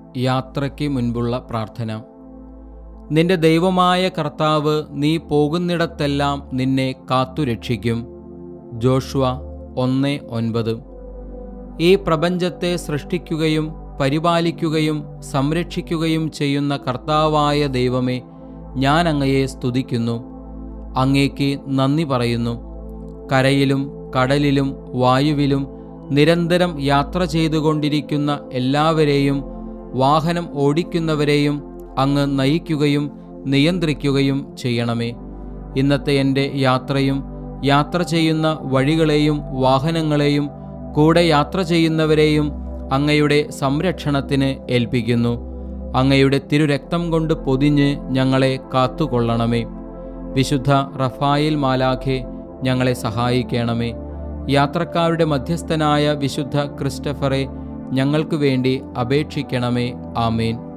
യാത്രയ്ക്ക് മുൻപുള്ള പ്രാർത്ഥന നിന്റെ ദൈവമായ കർത്താവ് നീ പോകുന്നിടത്തെല്ലാം നിന്നെ കാത്തുരക്ഷിക്കും ജോഷുവ ഒന്ന് ഒൻപത് ഈ പ്രപഞ്ചത്തെ സൃഷ്ടിക്കുകയും പരിപാലിക്കുകയും സംരക്ഷിക്കുകയും ചെയ്യുന്ന കർത്താവായ ദൈവമേ ഞാൻ അങ്ങയെ സ്തുതിക്കുന്നു അങ്ങേക്ക് നന്ദി പറയുന്നു കരയിലും കടലിലും വായുവിലും നിരന്തരം യാത്ര ചെയ്തുകൊണ്ടിരിക്കുന്ന എല്ലാവരെയും വാഹനം ഓടിക്കുന്നവരെയും അങ്ങ് നയിക്കുകയും നിയന്ത്രിക്കുകയും ചെയ്യണമേ ഇന്നത്തെ എൻ്റെ യാത്രയും യാത്ര ചെയ്യുന്ന വഴികളെയും വാഹനങ്ങളെയും കൂടെ യാത്ര ചെയ്യുന്നവരെയും അങ്ങയുടെ സംരക്ഷണത്തിന് ഏൽപ്പിക്കുന്നു അങ്ങയുടെ തിരുരക്തം കൊണ്ട് പൊതിഞ്ഞ് ഞങ്ങളെ കാത്തുകൊള്ളണമേ വിശുദ്ധ റഫായിൽ മാലാഖെ ഞങ്ങളെ സഹായിക്കണമേ യാത്രക്കാരുടെ മധ്യസ്ഥനായ വിശുദ്ധ ക്രിസ്റ്റഫറെ ഞങ്ങൾക്ക് വേണ്ടി അപേക്ഷിക്കണമേ ആമേൻ